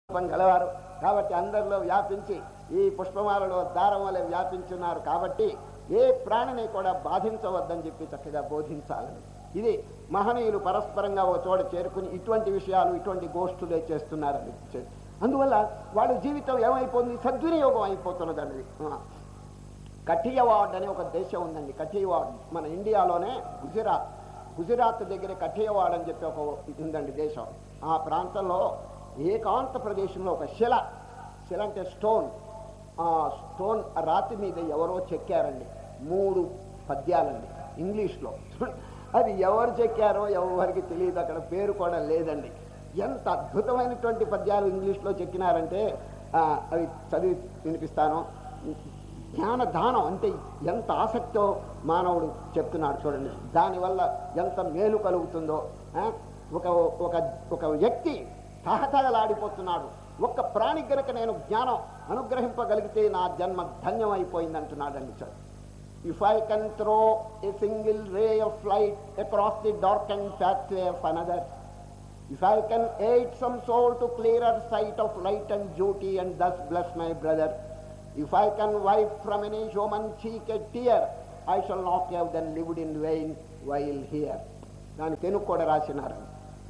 రూపం గలవారు కాబట్టి అందరిలో వ్యాపించి ఈ పుష్పమాలలో దారం వల్ల వ్యాపించున్నారు కాబట్టి ఏ ప్రాణిని కూడా బాధించవద్దని చెప్పి చక్కగా బోధించాలని ఇది మహనీయులు పరస్పరంగా ఒక చోట చేరుకుని ఇటువంటి విషయాలు ఇటువంటి గోష్ఠులే చేస్తున్నారని చె- అందువల్ల వాళ్ళ జీవితం ఏమైపోతుంది సద్వినియోగం అయిపోతున్నదండి ఆ. కఠియవాడ్ అనే ఒక దేశం ఉందండి కఠియవాడ్ మన ఇండియాలోనే గుజరాత్ గుజరాత్ దగ్గర కఠియవాడ్ అని చెప్పి ఒక ఉందండి దేశం ఆ ప్రాంతంలో ఏకాంత ప్రదేశంలో ఒక శిల శిల అంటే స్టోన్ ఆ స్టోన్ రాతి మీద ఎవరో చెక్కారండి మూడు పద్యాలండి ఇంగ్లీష్లో అది ఎవరు చెక్కారో ఎవరికి తెలియదు అక్కడ పేరు కూడా లేదండి ఎంత అద్భుతమైనటువంటి పద్యాలు ఇంగ్లీష్లో చెక్కినారంటే ఆ, అవి చదివి వినిపిస్తాను జ్ఞాన దానం అంటే ఎంత ఆసక్తో మానవుడు చెప్తున్నాడు చూడండి దానివల్ల ఎంత మేలు కలుగుతుందో ఆ? ఒక ఒక ఒక వ్యక్తి తహతహలాడిపోతున్నాడు ఒక్క ప్రాణి గనక నేను జ్ఞానం అనుగ్రహింపగలిగితే నా జన్మ ధన్యం అయిపోయింది అంటున్నాడండి sir if I can throw a single ray of light across the dark and pathway of another If I can aid some soul to clearer sight of light and duty and thus bless my brother, if I can wipe from any human cheek a tear, I shall not have then lived in vain while here. దాని తెలుగు కూడా రాసినారు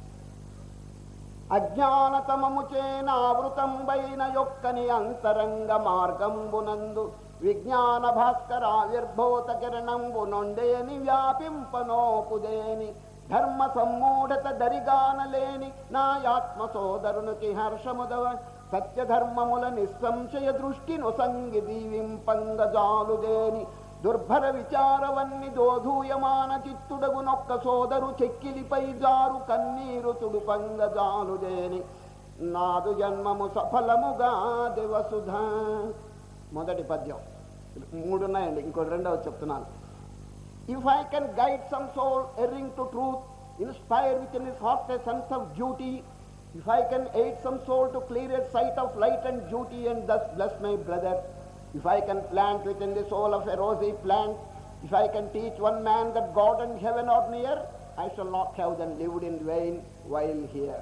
అజ్ఞానతమము చేనావృతంబైన యొక్కని అంతరంగ మార్గంబునందు విజ్ఞాన భాస్కరావిర్భూత కిరణంబు నొండేని వ్యాపింపనోపుదేని ధర్మ సమ్మూఢత దరిగానలేని నాయాత్మ సోదరునికి హర్షముదవ సత్యధర్మముల నిస్సంశయ దృష్టి నొసంగి దీవింపంగజాలుదేని దుర్భర విచారవన్ని దోధూయమాన చిత్తుడగునొక్క సోదరు చెక్కిలిపై జారు కన్నీరు తుడుపంగజాలుదేని నాదు జన్మము సఫలముగా దేవసుధ మొదటి పద్యం మూడున్నాయండి ఇంకో రెండవ చెప్తున్నాను If I can guide some soul erring to truth, inspire within his heart a sense of duty, if I can aid some soul to clear a sight of light and duty and thus bless my brother, if I can plant within the soul of a rosy plant, if I can teach one man that God and heaven are near, I shall not have then lived in vain while here.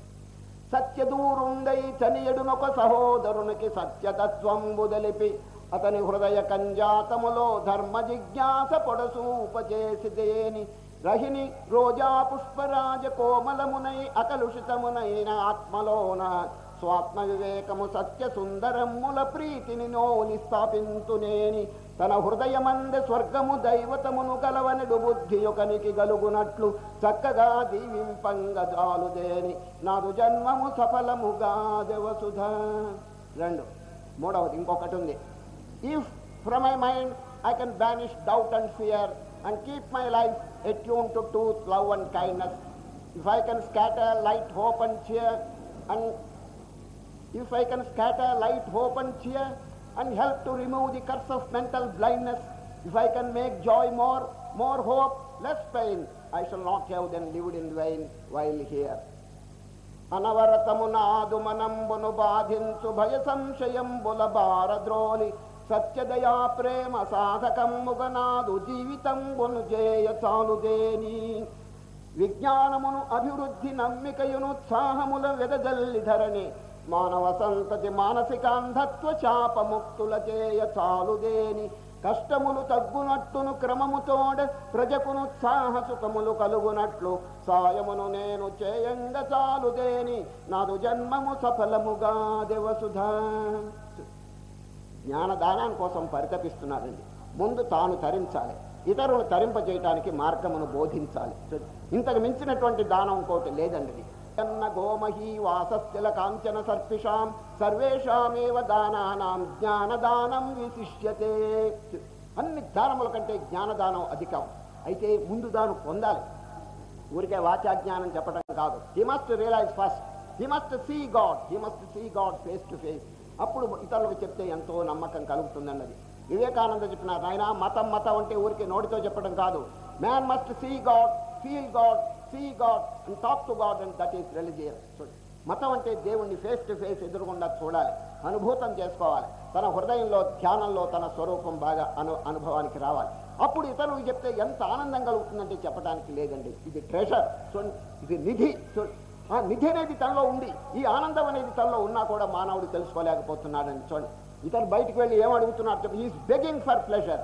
సత్యదూరుండై చనియడునొక సహోదరునికి సత్యతత్వంబు దలిపి అతని హృదయ కంజాతములో ధర్మ జిజ్ఞాస పొడసూపచేసిదేని రహిని రోజా పుష్పరాజ కోమలమునై అకలుషితమునైన ఆత్మలోన స్వాత్మ వివేకము సత్య సుందరముల ప్రీతిని నోని స్థాపింతునేని తన హృదయమంద స్వర్గము దైవతమును గలవనడు బుద్ధి యొకనికి గలుగునట్లు చక్కగా దీవింపంగ జాలుదేని నాదు జన్మము సఫలముగా దేవసుధ రెండు మూడవది ఇంకొకటి ఉంది if from my mind I can banish doubt and fear and keep my life attune to truth love and kindness if I can scatter light hope and cheer and if I can scatter light, hope and cheer and help to remove the curse of mental blindness, if I can make joy more, more hope, less pain, I shall not have then lived in vain while here. అనవరతమున ఆదుమనంబును బాధించు భయ సంశయంబుల బారద్రోలి సత్యదయా ప్రేమ సాధకంబుగనాదు జీవితంబును చేయ చాలుదేని విజ్ఞానమును అభివృద్ధి నమ్మికయును ఉత్సాహముల వెదజల్లి ధరణి మానవ సంతతి మానసిక అంధత్వ శాపముక్తుల చేయ చాలుదేని కష్టములు తగ్గునట్టును క్రమముతోడ ప్రజకును ఉత్సాహ సుఖములు కలుగునట్లు సాయమును నేను చేయంగ చాలుదేని నాదు జన్మము సఫలముగా దేవసుధా జ్ఞానదానాని కోసం పరితపిస్తున్నాడండి ముందు తాను తరించాలి ఇతరులు తరింప చేయటానికి మార్గమును బోధించాలి ఇంతకు మించినటువంటి దానం ఇంకోటి లేదండి ఇది. అన్న గోమహీ వాసస్థిల కాంచన సర్పిషాం సర్వేషామేవ దానానాం జ్ఞానదానం విశిష్యతే అన్ని దానముల కంటే జ్ఞానదానం అధికం అయితే ముందు దానం పొందాలి ఊరికే వాచాజ్ఞానం చెప్పడం కాదు he must realise first he must see God he must see God face to face అప్పుడు ఇతరులకు చెప్తే ఎంతో నమ్మకం కలుగుతుందన్నది వివేకానంద చెప్పిన ఆయన మతం మతం అంటే ఊరికే నోటితో చెప్పడం కాదు man must see God feel God see God and talk to God and that is religious మతం అంటే దేవుణ్ణి ఫేస్ టు ఫేస్ ఎదురుగుండా చూడాలి అనుభూతం చేసుకోవాలి తన హృదయంలో ధ్యానంలో తన స్వరూపం బాగా అను అనుభవానికి రావాలి అప్పుడు ఇతరులకు చెప్తే ఎంత ఆనందం కలుగుతుందంటే చెప్పడానికి లేదండి ఇది ట్రెషర్ చూడండి ఇది నిధి చూడండి ఆ నిధి అనేది తనలో ఉండి ఈ ఆనందం అనేది తనలో ఉన్నా కూడా మానవుడు తెలుసుకోలేకపోతున్నాడని చూడండి ఇతను బయటికి వెళ్ళి ఏం అడుగుతున్నాడు చెప్పి is begging for pleasure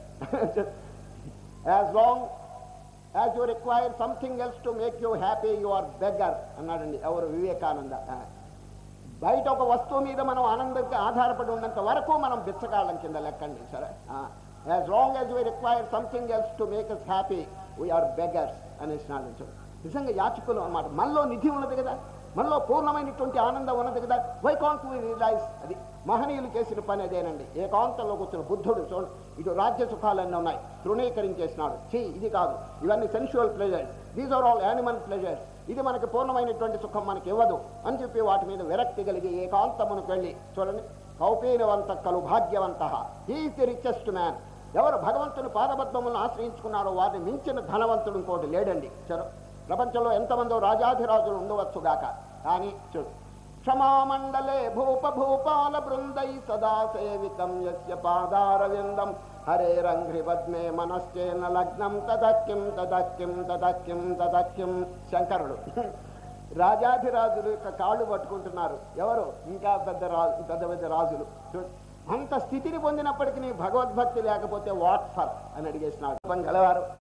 as long as you require something else to make you happy you are beggar అన్నాడండి ఎవరు వివేకానంద ఆ. బయట ఒక వస్తువు మీద మనం ఆనందంగా ఆధారపడి ఉన్నంత వరకు మనం బిచ్చగాళ్ళం కింద లెక్కండి సరే as long as we require something else to make us happy we are beggars అనేసినాడు చూడు నిజంగా యాచకులు అన్నమాట మనలో నిధి ఉన్నది కదా మనలో పూర్ణమైనటువంటి ఆనందం ఉన్నది కదా వై కాంట్ వీ రియలైజ్ అది మహనీయులు చేసిన పని అదేనండి ఏకాంతంలో కూర్చున్న బుద్ధుడు చూడండి ఇటు రాజ్య సుఖాలన్నీ ఉన్నాయి తృణీకరించేసినాడు చీ ఇది కాదు ఇవన్నీ sensual pleasures these are all animal pleasures ఇది మనకి పూర్ణమైనటువంటి సుఖం మనకి ఇవ్వదు అని చెప్పి వాటి మీద విరక్తి కలిగి ఏకాంతమునకు వెళ్ళి చూడండి కౌపీనవంతక్కలు భాగ్యవంత హీఈస్ ది రిచెస్ట్ మ్యాన్ ఎవరు భగవంతుని పాదపద్మములను ఆశ్రయించుకున్నారో వారిని మించిన ధనవంతుడు ఇంకోటి లేడండి చలో ప్రపంచంలో ఎంతమందో రాజాధిరాజులు ఉండవచ్చుగాక కానీ చూడు క్షమామండలే భూప భూపాల బృందై సదా సేవితం యస్య పాదారవిందం హరేరంఘ్రి పద్మే మనశ్చేన లగ్నం తదక్కిం తదక్కిం తదక్కిం తదక్కిం శంకరుడు రాజాధిరాజులు యొక్క కాళ్ళు పట్టుకుంటున్నారు ఎవరు ఇంకా పెద్ద రాజు పెద్ద పెద్ద రాజులు చూడు అంత స్థితిని పొందినప్పటికీ భగవద్భక్తి లేకపోతే వాట్ ఫర్ అని అడిగేసినాడు గలవారు